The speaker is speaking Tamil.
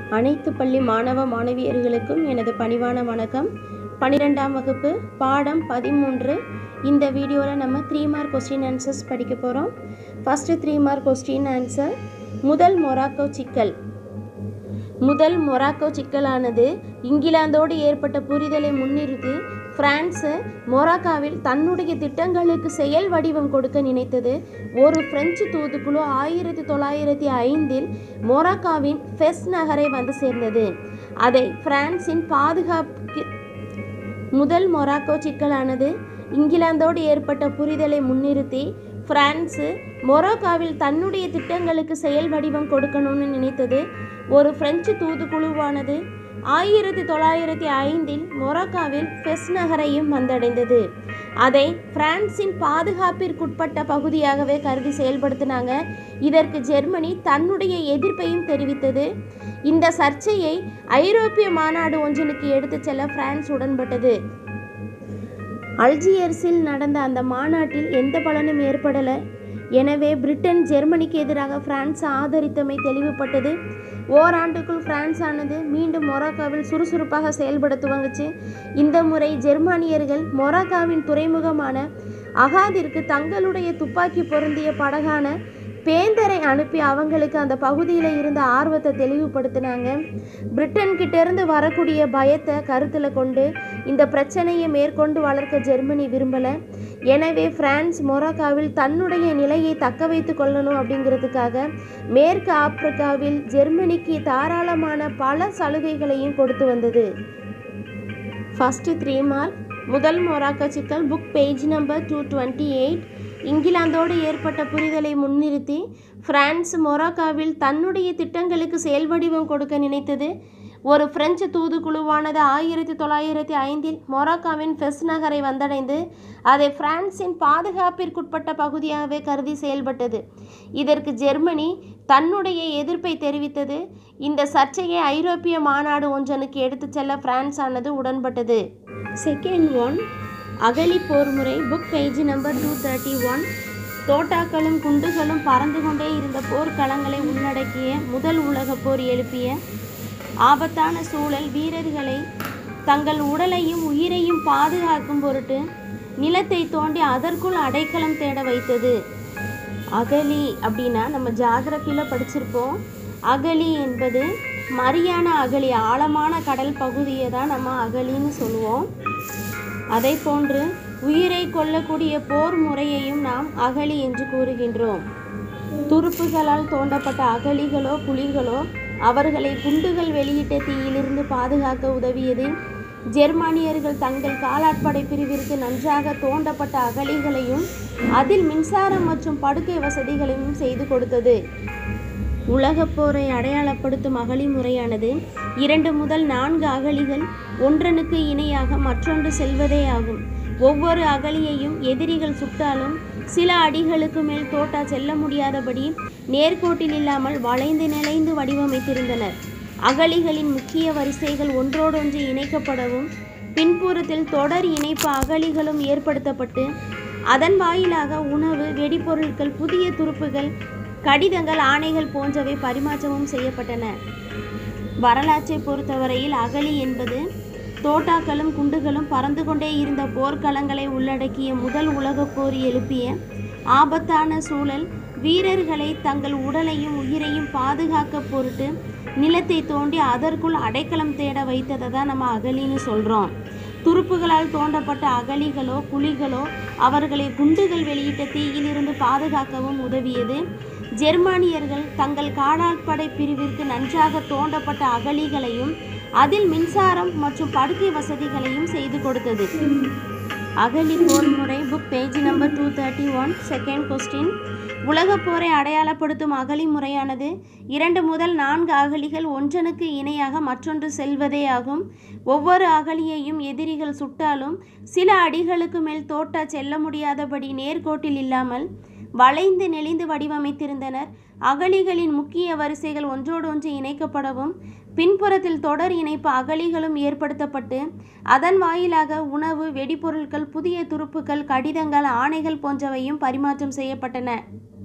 அனைத்து பள்ளி மாணவ மாணவியர்களுக்கும் எனது பணிவான வணக்கம் பன்னிரெண்டாம் வகுப்பு பாடம் பதிமூன்று இந்த வீடியோவில் நம்ம த்ரீ மார்க் கொஸ்டின் ஆன்சர்ஸ் படிக்க போகிறோம் first three mark question answer முதல் மொராக்கோ சிக்கல் முதல் மொராக்கோ சிக்கலானது இங்கிலாந்தோடு ஏற்பட்ட புரிதலை முன்னிறுத்தி பிரான்ஸ் மொராக்காவில் தன்னுடைய திட்டங்களுக்கு செயல் வடிவம் கொடுக்க நினைத்தது ஒரு பிரெஞ்சு தூதுக்குழு ஆயிரத்தி தொள்ளாயிரத்தி ஐந்தில் மொராக்காவின் ஃபெஸ் நகரை வந்து சேர்ந்தது அதை பிரான்சின் பாதுகாப்பு முதல் மொராக்கோ சிக்கலானது இங்கிலாந்தோடு ஏற்பட்ட புரிதலை முன்னிறுத்தி பிரான்ஸு மொராக்காவில் தன்னுடைய திட்டங்களுக்கு செயல் வடிவம் கொடுக்கணும்னு நினைத்தது ஒரு பிரெஞ்சு தூதுக்குழுவானது ஆயிரத்தி தொள்ளாயிரத்தி ஐந்தில் மொராக்காவில் ஃபெஸ் நகரையும் வந்தடைந்தது அதை பிரான்சின் பாதுகாப்பிற்குட்பட்ட பகுதியாகவே கருதி செயல்படுத்தினாங்க இதற்கு ஜெர்மனி தன்னுடைய எதிர்ப்பையும் தெரிவித்தது இந்த சர்ச்சையை ஐரோப்பிய மாநாடு ஒன்றினுக்கு எடுத்துச் செல்ல பிரான்ஸ் உடன்பட்டது அல்ஜியர்ஸில் நடந்த அந்த மாநாட்டில் எந்த பலனும் ஏற்படலை எனவே பிரிட்டன் ஜெர்மனிக்கு எதிராக பிரான்ஸ் ஆதரித்தமை தெளிவுபட்டது ஓராண்டுக்குள் பிரான்ஸ் ஆனது மீண்டும் மொராக்காவில் சுறுசுறுப்பாக செயல்பட துவங்குச்சு இந்த முறை ஜெர்மானியர்கள் மொராக்காவின் துறைமுகமான அகாதிற்கு தங்களுடைய துப்பாக்கி பொருந்திய படகான பேந்தரை அனுப்பி அவங்களுக்கு அந்த பகுதியில் இருந்த ஆர்வத்தை தெளிவுபடுத்தினாங்க பிரிட்டன் கிட்ட இருந்து வரக்கூடிய பயத்தை கருத்தில் கொண்டு இந்த பிரச்சனையை மேற்கொண்டு வளர்க்க ஜெர்மனி விரும்பலை எனவே பிரான்ஸ் மொராக்காவில் தன்னுடைய நிலையை தக்க வைத்து கொள்ளணும் அப்படிங்கிறதுக்காக மேற்கு ஆப்பிரிக்காவில் ஜெர்மனிக்கு தாராளமான பல சலுகைகளையும் கொடுத்து வந்தது ஃபஸ்ட்டு த்ரீ மார்க் முதல் மொராக்கோ சிக்கல் book page number two twenty eight இங்கிலாந்தோடு ஏற்பட்ட புரிதலை முன்னிறுத்தி பிரான்ஸ் மொராக்காவில் தன்னுடைய திட்டங்களுக்கு செயல்வடிவம் கொடுக்க நினைத்தது ஒரு பிரெஞ்சு தூதுக்குழுவானது ஆயிரத்தி தொள்ளாயிரத்தி ஐந்தில் மொராக்காவின் ஃபெஸ் நகரை வந்தடைந்து அதை பிரான்சின் பாதுகாப்பிற்குட்பட்ட பகுதியாகவே கருதி செயல்பட்டது இதற்கு ஜெர்மனி தன்னுடைய எதிர்ப்பை தெரிவித்தது இந்த சர்ச்சையை ஐரோப்பிய மாநாடு ஒன்றனுக்கு எடுத்துச் செல்ல பிரான்ஸ் ஆனது உடன்பட்டது செகண்ட் ஒன் அகலி போர் முறை book page number two thirty one தோட்டாக்களும் குண்டுகளும் பறந்து கொண்டே இருந்த போர்க்களங்களை உள்ளடக்கிய முதல் உலகப் போர் எழுப்பிய ஆபத்தான சூழல் வீரர்களை தங்கள் உடலையும் உயிரையும் பாதுகாக்கும் பொருட்டு நிலத்தை தோண்டி அதற்குள் அடைக்கலம் தேட வைத்தது அகலி அப்படின்னா நம்ம ஜாகிரபியில் படிச்சிருப்போம் அகலி என்பது மரியான அகலி ஆழமான கடல் பகுதியை தான் நம்ம அகலின்னு சொல்லுவோம் அதை போன்று உயிரை கொல்லக்கூடிய போர் முறையையும் நாம் அகலி என்று கூறுகின்றோம் துருப்புகளால் தோண்டப்பட்ட அகலிகளோ குழிகளோ அவர்களை குண்டுகள் வெளியிட்ட தீயிலிருந்து பாதுகாக்க உதவியது ஜெர்மானியர்கள் தங்கள் காலாட்படை பிரிவிற்கு நன்றாக தோண்டப்பட்ட அகலிகளையும் அதில் மின்சாரம் மற்றும் படுக்கை வசதிகளையும் செய்து கொடுத்தது உலகப் போரை அடையாளப்படுத்தும் அகழி முறையானது இரண்டு முதல் நான்கு அகழிகள் ஒன்றனுக்கு இணையாக மற்றொன்று செல்வதே ஆகும் ஒவ்வொரு அகழியையும் எதிரிகள் சுட்டாலும் சில அடிகளுக்கு மேல் தோட்டா செல்ல முடியாதபடி நேர்கோட்டில் இல்லாமல் வளைந்து நிலைந்து வடிவமைத்திருந்தனர் அகழிகளின் முக்கிய வரிசைகள் ஒன்றோடொன்று இணைக்கப்படவும் பின்புறத்தில் தொடர் இணைப்பு அகழிகளும் ஏற்படுத்தப்பட்டு அதன் வாயிலாக உணவு வெடிபொருட்கள் புதிய துருப்புகள் கடிதங்கள் ஆணைகள் போன்றவை பரிமாற்றமும் செய்யப்பட்டன வரலாற்றை பொறுத்தவரையில் அகழி என்பது தோட்டாக்களும் குண்டுகளும் பறந்து கொண்டே இருந்த போர்க்களங்களை உள்ளடக்கிய முதல் உலகப் போர் எழுப்பிய ஆபத்தான சூழல் வீரர்களை தங்கள் உடலையும் உயிரையும் பாதுகாக்க பொருட்டு நிலத்தை தோண்டி அதற்குள் அடைக்கலம் தேட வைத்ததை தான் நம்ம அகலின்னு சொல்கிறோம் துருப்புகளால் தோண்டப்பட்ட அகழிகளோ குழிகளோ அவர்களை குண்டுகள் வெளியிட்ட தீயிலிருந்து பாதுகாக்கவும் உதவியது ஜெர்மானியர்கள் தங்கள் காலாட்படை பிரிவிற்கு நன்றாக தோண்டப்பட்ட அகழிகளையும் அதில் மின்சாரம் மற்றும் படுக்கை வசதிகளையும் செய்து கொடுத்தது அகலி போர் முறை book page number two thirty one second question உலகப் போரை அடையாளப்படுத்தும் அகழி முறையானது இரண்டு முதல் நான்கு அகழிகள் ஒன்றனுக்கு இணையாக மற்றொன்று செல்வதே ஆகும் ஒவ்வொரு அகழியையும் எதிரிகள் சுட்டாலும் சில அடிகளுக்கு மேல் தோட்டா செல்ல முடியாதபடி நேர்கோட்டில் இல்லாமல் வளைந்து நெளிந்து வடிவமைத்திருந்தனர் அகழிகளின் முக்கிய வரிசைகள் ஒன்றோடொன்று இணைக்கப்படவும் பின்புறத்தில் தொடர் இணைப்பு அகழிகளும் ஏற்படுத்தப்பட்டு அதன் வாயிலாக உணவு வெடிபொருட்கள் புதிய துருப்புகள் கடிதங்கள் ஆணைகள் போன்றவையும் பரிமாற்றம் செய்யப்பட்டன